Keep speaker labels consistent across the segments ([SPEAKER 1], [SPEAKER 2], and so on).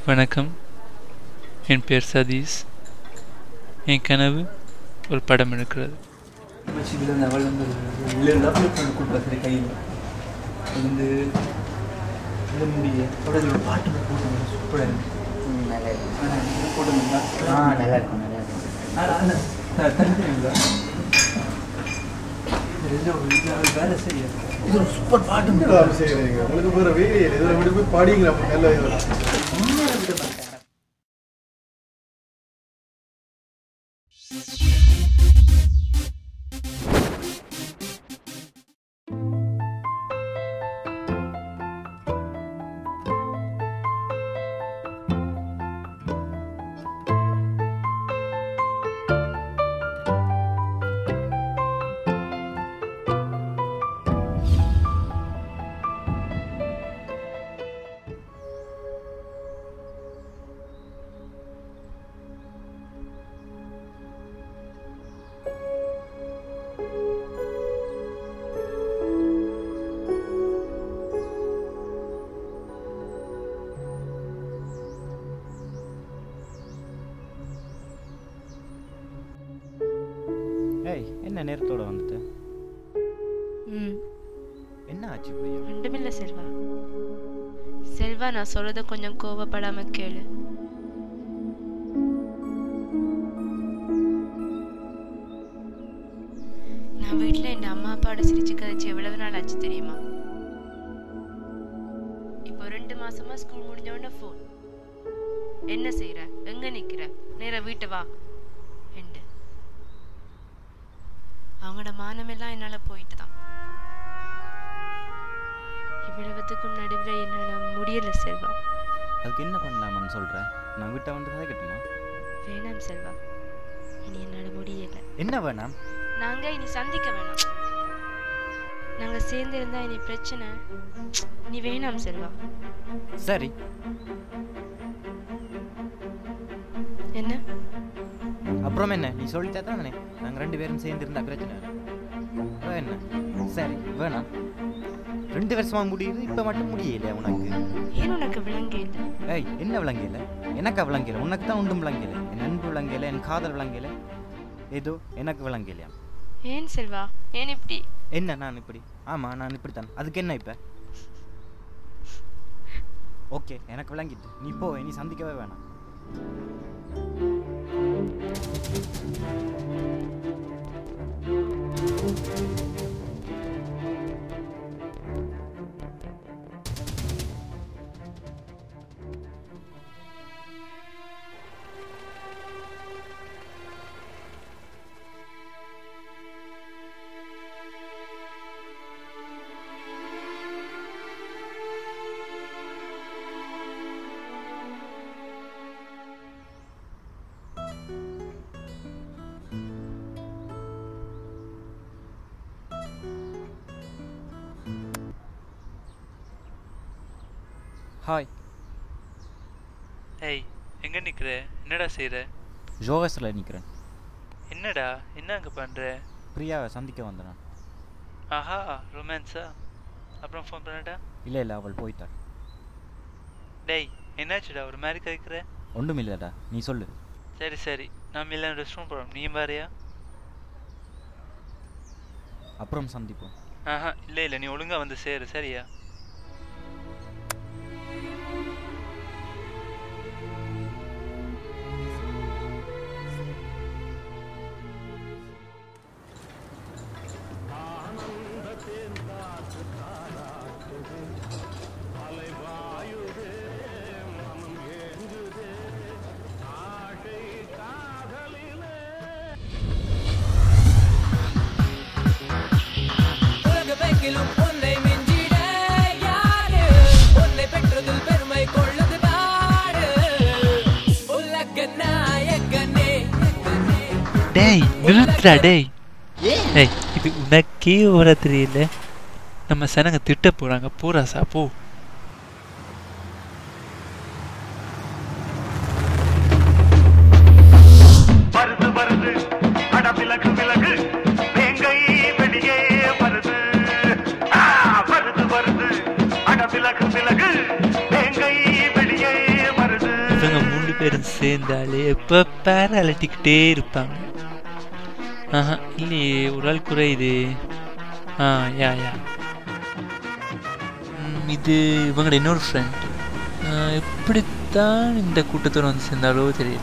[SPEAKER 1] வணக்கம் என் பேர் சதீஷ் என் கனவு ஒரு படம் எடுக்கிறது
[SPEAKER 2] வச்சு விழுந்த அவள் வந்து விழுந்தா ஃபிளிப் பண்ணி கொடுப்பா சரி கையில் வந்து இது முடிய தொடர்ந்து பாட்டு போட்டு சூப்பராக இருக்கு
[SPEAKER 3] நல்லா இருக்கும்
[SPEAKER 2] ஆனால் இது போட்டுருந்தா
[SPEAKER 3] ஆ நல்லா இருக்கும் நல்லா இருக்கும்
[SPEAKER 2] ஆனால் ஆனால் தனித்தனிங்களா இது ஒரு இது அது வேலை சரியா இது ஒரு சூப்பர் பாட்டு
[SPEAKER 4] என்னடா அப்படி செய்றீங்க? உங்களுக்கு வேற வேலையே இல்லை. இதுல விட்டு போய் பாடிங்களா அப்ப நல்ல இதுல.
[SPEAKER 5] ஏய் என்ன நேரத்தோட வந்துட்டு
[SPEAKER 6] ம்
[SPEAKER 5] என்ன ஆச்சு இப்படியா
[SPEAKER 6] ஒன்றுமில்ல செல்வா செல்வா நான் சொல்றத கொஞ்சம் கோவப்படாம கேளு நான் வீட்டில் என் அம்மா அப்பாவோட சிரிச்சு கதைச்சு எவ்வளவு நாள் ஆச்சு தெரியுமா இப்போ ரெண்டு மாசமா ஸ்கூல் முடிஞ்ச உடனே ஃபோன் என்ன செய்யற எங்க நிக்கிற நேரா வீட்டு வா என்று அவங்களோட மானமெல்லாம் என்னால போயிட்டு தான் இவ்வளவுத்துக்கும் நடுவில் என்னால் முடியல செல்வா
[SPEAKER 5] அதுக்கு என்ன பண்ணலாமான்னு சொல்கிறேன் நான் வீட்டை வந்து கதைக்கட்டுமா
[SPEAKER 6] வேணாம் செல்வா இனி என்னால் முடியல
[SPEAKER 5] என்ன வேணாம்
[SPEAKER 6] நாங்க இனி சந்திக்க வேணாம் நாங்க சேர்ந்து இருந்தா இனி பிரச்சனை நீ வேணாம் செல்வா
[SPEAKER 5] சரி
[SPEAKER 6] என்ன
[SPEAKER 5] அப்புறம் என்ன நீ சொல்லிட்டா தானே நாங்கள் ரெண்டு பேரும் சேர்ந்து இருந்தா பிரச்சனை இல்லை. அப்புறம் என்ன சரி வேணாம் ரெண்டு வருஷமா முடியுது இப்போ மட்டும் முடியல உனக்கு
[SPEAKER 6] ஏன் உனக்கு விளங்க இல்லை
[SPEAKER 5] ஏய் என்ன விளங்கல எனக்கா விளங்கல உனக்கு தான் ஒன்றும் விளங்கல என் அன்பு விளங்கல என் காதல் விளங்கல ஏதோ எனக்கு விளங்கலையா
[SPEAKER 6] ஏன் செல்வா ஏன் இப்படி
[SPEAKER 5] என்ன நான் இப்படி ஆமா நான் இப்படி தான் அதுக்கு என்ன இப்போ ஓகே எனக்கு விளங்கிட்டு நீ போ நீ சந்திக்கவே வேணாம் ஹாய்
[SPEAKER 1] ஏய் எங்கே நிற்கிற என்னடா செய்கிற
[SPEAKER 5] ஜோகஸில் நிற்கிறேன்
[SPEAKER 1] என்னடா என்ன அங்கே பண்ணுற
[SPEAKER 5] பிரியாவை சந்திக்க வந்தேன் நான்
[SPEAKER 1] ஆஹா ரொமான்ஸா அப்புறம் ஃபோன் பண்ணடா
[SPEAKER 5] இல்லை இல்லை அவள் போயிட்டாள்
[SPEAKER 1] டேய் என்னாச்சுடா ஒரு மாதிரி கதைக்கிற
[SPEAKER 5] ஒன்றும் இல்லைடா நீ சொல்லு
[SPEAKER 1] சரி சரி நான் மில்ல ரெஸ்டாரண்ட் போகிறோம் நீயும் பாரியா
[SPEAKER 5] அப்புறம் சந்திப்போம்
[SPEAKER 1] ஆஹா இல்லை இல்லை நீ ஒழுங்கா வந்து சேரு சரியா
[SPEAKER 7] உலகமெங்கிலும் உன்னை மிஞ்சிட யாரு உன்னை பெற்றதில் பெருமை கொள்ளது பாரு உலக நாயகனே
[SPEAKER 1] டேய் நிறுத்துடா டேய் டேய் இது உனக்கே ஓட தெரியல நம்ம சனங்க திட்ட போறாங்க போறாசா போ
[SPEAKER 8] வருது வருது அட விலகு விலகு வேங்கை வெளியே வருது ஆ, வருது வருது அட விலகு விலகு வேங்கை வெளியே வருது
[SPEAKER 1] பேரும் சேர்ந்தாலே எப்போ பேர அலட்டிக்கிட்டே இருப்பாங்க ஆஹா இல்லையே ஒரு ஆள் குறையுது ஆ யா யா ம், இது இவங்களோட இன்னொரு ஃப்ரெண்ட் எப்படித்தான் இந்த கூட்டத்தோடு வந்து சேர்ந்தாலோ தெரியல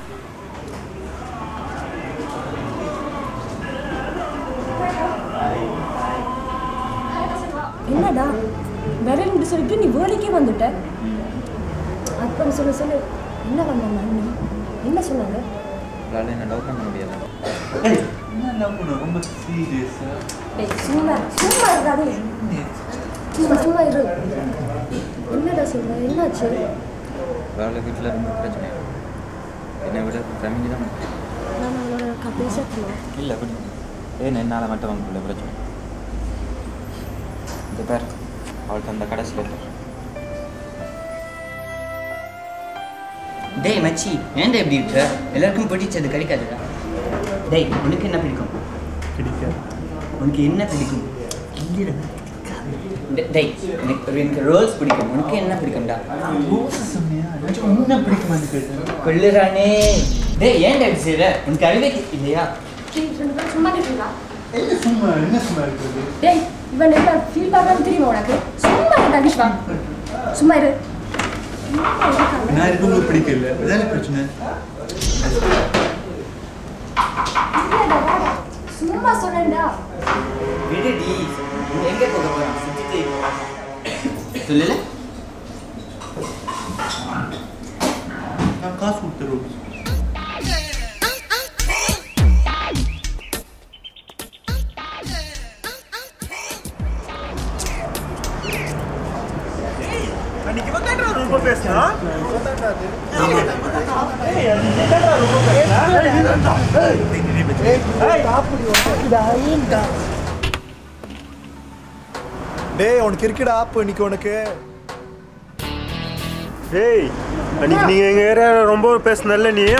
[SPEAKER 9] என்னடா வரேன்னு சொல்லிட்டு நீ வேலைக்கே வந்துட்ட அப்புறம் சொல்லு சொல்லு என்ன பண்ணாங்க அண்ணி என்ன சொன்னாங்க
[SPEAKER 5] அவளால் என்ன லவ் பண்ண முடியாது
[SPEAKER 2] ஏய், என்ன love பண்ண? ரொம்ப சீரியஸா
[SPEAKER 9] டேய் சும்மா சும்மா இருக்காது சும்மா சும்மா இரு என்னடா சொல்ற என்னாச்சு
[SPEAKER 5] அவளால் வீட்டில் ரொம்ப பிரச்சனை என்னை விட ஃபேமிலி தான்
[SPEAKER 9] நான் அவளோட அக்கா பேசட்டுமா
[SPEAKER 5] இல்லை அப்படி ஏன் என்னால் மட்டும் அவங்களுக்குள்ள பிரச்சனை இந்த பேர் அவளுக்கு அந்த கடைசியில்
[SPEAKER 3] டேய் மச்சி ஏன்டா இப்படி இருக்க எல்லாருக்கும் பிடிச்சது கிடைக்காதுடா டேய் உனக்கு என்ன பிடிக்கும்
[SPEAKER 2] கிடைக்காது
[SPEAKER 3] உனக்கு என்ன பிடிக்கும் இல்லைடா. டே- டேய் எனக்கு ஒரு எனக்கு ரோல்ஸ் பிடிக்கும் உனக்கு என்ன பிடிக்கும்டா
[SPEAKER 2] சொன்னியா நிஜமா உன்னை பிடிக்குமான்னு கேட்டேன்
[SPEAKER 3] கொள்ளுறானே டேய் ஏன்டா இப்படி செய்யற உனக்கு அறிவே கி- இல்லையா
[SPEAKER 9] டேய் ரெண்டு பேரும் சும்மா இருக்கீங்களா
[SPEAKER 2] என்ன சும்மா என்ன சும்மா இருக்கிறது
[SPEAKER 9] டேய் இவன் என்ன ஃபீல் பண்ணுறான்னு தெரியுமா உனக்கு சும்மா இருக்கா விஸ்வா சும்மா இரு
[SPEAKER 2] நான் இருக்கு உங்களுக்கு பிடிக்கல அதான பிரச்சனை
[SPEAKER 9] இல்லடா, வாடா. சும்மா சொன்னேன்டா
[SPEAKER 3] விடுடி இங்க எங்க போக போறான் சுத்திட்டு சொல்லல
[SPEAKER 2] நான் காசு கொடுத்துருவோம்
[SPEAKER 4] டேய் உனக்கு இருக்குடா ஆப் இன்னைக்கு உனக்கு டேய் அன்னைக்கு நீங்க எங்க ஏரியா ரொம்ப பேசுனல்ல நீ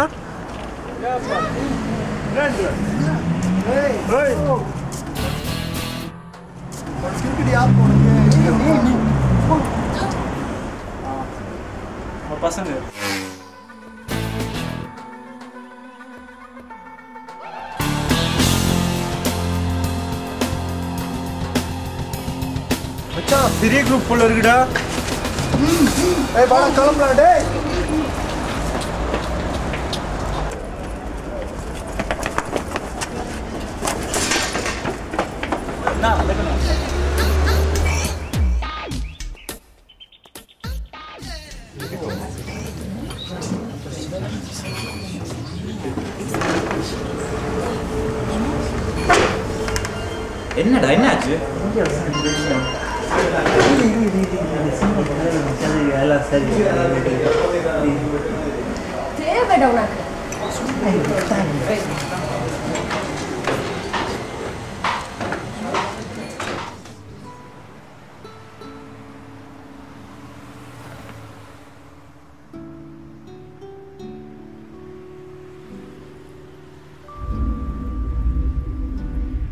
[SPEAKER 4] இருக்குடி ஆப் உனக்கு
[SPEAKER 2] பசங்க
[SPEAKER 4] மச்சான் பெரிய குரூப் ஃபுல்ல இருக்குடா ஏய் வாடா கிளம்பலாம் டேய்
[SPEAKER 5] என்னடா என்னாச்சு
[SPEAKER 2] எல்லாம் சரி
[SPEAKER 9] தேவைடா உனக்கு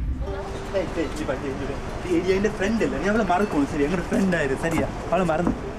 [SPEAKER 2] എന്റെ ഫ്രണ്ട് അല്ലേ നീ അവളെ മറക്കും ശരി എങ്ങനെ ഫ്രണ്ട് ആയിരുന്നു ശരിയാ അവളെ മറന്നു